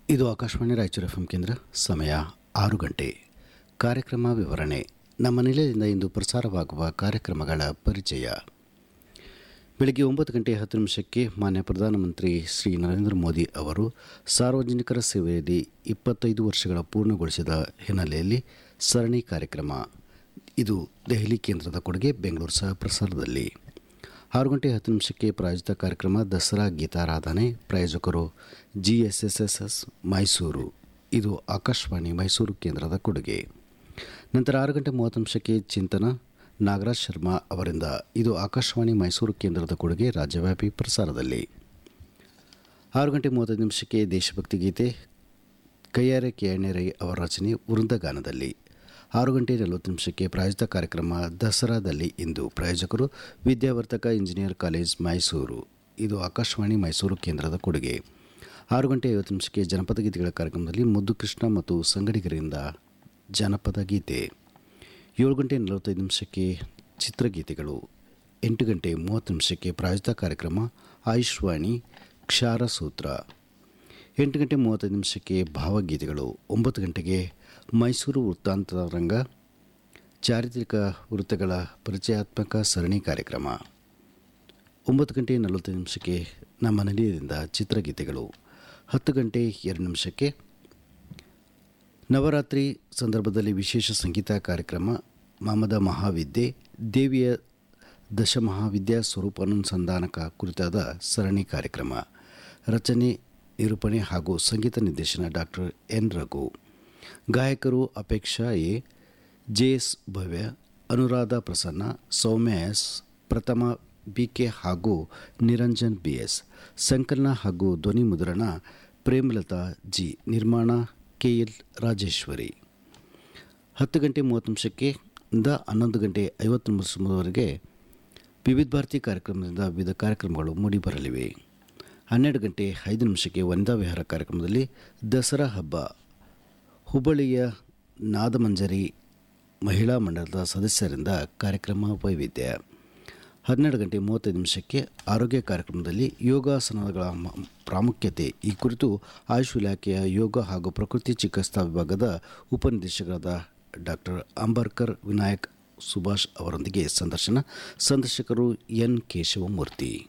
ಇದು ಆಕಾಶವಾಣಿ ರಾಯಚೂರು ಎಫ್ ಕೇಂದ್ರ ಸಮಯ ಆರು ಗಂಟೆ ಕಾರ್ಯಕ್ರಮ ವಿವರಣೆ ನಮ್ಮ ನಿಲಯದಿಂದ ಇಂದು ಪ್ರಸಾರವಾಗುವ ಕಾರ್ಯಕ್ರಮಗಳ ಪರಿಚಯ ಬೆಳಗ್ಗೆ ಒಂಬತ್ತು ಗಂಟೆ ಹತ್ತು ನಿಮಿಷಕ್ಕೆ ಮಾನ್ಯ ಪ್ರಧಾನಮಂತ್ರಿ ಶ್ರೀ ನರೇಂದ್ರ ಮೋದಿ ಅವರು ಸಾರ್ವಜನಿಕರ ಸೇವೆಯಲ್ಲಿ ಇಪ್ಪತ್ತೈದು ವರ್ಷಗಳ ಪೂರ್ಣಗೊಳಿಸಿದ ಹಿನ್ನೆಲೆಯಲ್ಲಿ ಸರಣಿ ಕಾರ್ಯಕ್ರಮ ಇದು ದೆಹಲಿ ಕೇಂದ್ರದ ಕೊಡುಗೆ ಬೆಂಗಳೂರು ಸಹ ಪ್ರಸಾರದಲ್ಲಿ ಆರು ಗಂಟೆ ಹತ್ತು ನಿಮಿಷಕ್ಕೆ ಪ್ರಾಯೋಜಿತ ಕಾರ್ಯಕ್ರಮ ದಸರಾ ಗೀತಾರಾಧನೆ ಪ್ರಾಯೋಜಕರು G S S S S Mysuru ಇದು ಆಕಾಶವಾಣಿ ಮೈಸೂರು ಕೇಂದ್ರದ ಕೊಡುಗೆ ನಂತರ ಆರು ಗಂಟೆ ಮೂವತ್ತು ನಿಮಿಷಕ್ಕೆ ಚಿಂತನ ನಾಗರಾಜ್ ಶರ್ಮಾ ಅವರಿಂದ ಇದು ಆಕಾಶವಾಣಿ ಮೈಸೂರು ಕೇಂದ್ರದ ಕೊಡುಗೆ ರಾಜ್ಯವ್ಯಾಪಿ ಪ್ರಸಾರದಲ್ಲಿ ಆರು ಗಂಟೆ ಮೂವತ್ತೈದು ನಿಮಿಷಕ್ಕೆ ದೇಶಭಕ್ತಿ ಗೀತೆ ಕೈಯಾರೆ ಕೆ ರೈ ಅವರ ರಚನೆ ವೃಂದಗಾನದಲ್ಲಿ ಆರು ಗಂಟೆ ನಲವತ್ತು ನಿಮಿಷಕ್ಕೆ ಪ್ರಾಯೋಜಿತ ಕಾರ್ಯಕ್ರಮ ದಸರಾದಲ್ಲಿ ಇಂದು ಪ್ರಾಯೋಜಕರು ವಿದ್ಯಾವರ್ತಕ ಇಂಜಿನಿಯರ್ ಕಾಲೇಜ್ ಮೈಸೂರು ಇದು ಆಕಾಶವಾಣಿ ಮೈಸೂರು ಕೇಂದ್ರದ ಕೊಡುಗೆ ಆರು ಗಂಟೆ ಐವತ್ತು ನಿಮಿಷಕ್ಕೆ ಜನಪದ ಗೀತೆಗಳ ಕಾರ್ಯಕ್ರಮದಲ್ಲಿ ಮುದ್ದು ಕೃಷ್ಣ ಮತ್ತು ಸಂಗಡಿಗರಿಂದ ಜನಪದ ಗೀತೆ ಏಳು ಗಂಟೆ ನಲವತ್ತೈದು ನಿಮಿಷಕ್ಕೆ ಚಿತ್ರಗೀತೆಗಳು ಎಂಟು ಗಂಟೆ ಮೂವತ್ತು ನಿಮಿಷಕ್ಕೆ ಪ್ರಾಯೋಜಿತ ಕಾರ್ಯಕ್ರಮ ಆಯುಷ್ವಾಣಿ ಕ್ಷಾರ ಸೂತ್ರ ಎಂಟು ಗಂಟೆ ಮೂವತ್ತೈದು ನಿಮಿಷಕ್ಕೆ ಭಾವಗೀತೆಗಳು ಒಂಬತ್ತು ಗಂಟೆಗೆ ಮೈಸೂರು ವೃತ್ತಾಂತ ರಂಗ ಚಾರಿತ್ರಿಕ ವೃತ್ತಗಳ ಪರಿಚಯಾತ್ಮಕ ಸರಣಿ ಕಾರ್ಯಕ್ರಮ ಒಂಬತ್ತು ಗಂಟೆ ನಲವತ್ತೈದು ನಿಮಿಷಕ್ಕೆ ನಮ್ಮ ನಿಲಯದಿಂದ ಚಿತ್ರಗೀತೆಗಳು ಹತ್ತು ಗಂಟೆ ಎರಡು ನಿಮಿಷಕ್ಕೆ ನವರಾತ್ರಿ ಸಂದರ್ಭದಲ್ಲಿ ವಿಶೇಷ ಸಂಗೀತ ಕಾರ್ಯಕ್ರಮ ಮಾಮದ ಮಹಾವಿದ್ಯೆ ದೇವಿಯ ದಶಮಹಾವಿದ್ಯಾ ಸ್ವರೂಪಾನುಸಂಧಾನಕ ಕುರಿತಾದ ಸರಣಿ ಕಾರ್ಯಕ್ರಮ ರಚನೆ ನಿರೂಪಣೆ ಹಾಗೂ ಸಂಗೀತ ನಿರ್ದೇಶನ ಡಾಕ್ಟರ್ ಎನ್ ರಘು ಗಾಯಕರು Apeksha A J S Bhavya Anuradha Prasanna Soumya S Prathama B K ಹಾಗೂ ನಿರಂಜನ್ ಬಿ ಎಸ್ ಸಂಕಲನ ಹಾಗೂ ಧ್ವನಿ ಮುದ್ರಣ ಪ್ರೇಮಲತಾ ಜಿ ನಿರ್ಮಾಣ ಕೆ ಎಲ್ ರಾಜೇಶ್ವರಿ ಹತ್ತು ಗಂಟೆ ಮೂವತ್ತು ನಿಮಿಷಕ್ಕೆ ಇಂದ ಹನ್ನೊಂದು ಗಂಟೆ ಐವತ್ತು ನಿಮಿಷದವರೆಗೆ ವಿವಿಧ ಭಾರತಿ ಕಾರ್ಯಕ್ರಮದಿಂದ ವಿವಿಧ ಕಾರ್ಯಕ್ರಮಗಳು ಮೂಡಿಬರಲಿವೆ ಹನ್ನೆರಡು ಗಂಟೆ ಐದು ನಿಮಿಷಕ್ಕೆ ವನಿತಾ ವಿಹಾರ ಕಾರ್ಯಕ್ರಮದಲ್ಲಿ ದಸರಾ ಹಬ್ಬ ಹುಬ್ಬಳ್ಳಿಯ ನಾದಮಂಜರಿ ಮಹಿಳಾ ಮಂಡಲದ ಸದಸ್ಯರಿಂದ ಕಾರ್ಯಕ್ರಮ ವೈವಿಧ್ಯ ಹನ್ನೆರಡು ಗಂಟೆ ಮೂವತ್ತೈದು ನಿಮಿಷಕ್ಕೆ ಆರೋಗ್ಯ ಕಾರ್ಯಕ್ರಮದಲ್ಲಿ ಯೋಗಾಸನಗಳ ಮ- ಪ್ರಾಮುಖ್ಯತೆ ಈ ಕುರಿತು ಆಯುಷ್ ಇಲಾಖೆಯ ಯೋಗ ಹಾಗೂ ಪ್ರಕೃತಿ ಚಿಕಿತ್ಸಾ ವಿಭಾಗದ ಉಪನಿರ್ದೇಶಕರಾದ ಡಾಕ್ಟರ್ ಅಂಬರ್ಕರ್ ವಿನಾಯಕ್ ಸುಭಾಷ್ ಅವರೊಂದಿಗೆ ಸಂದರ್ಶನ ಸಂದರ್ಶಕರು ಎನ್ ಕೇಶವಮೂರ್ತಿ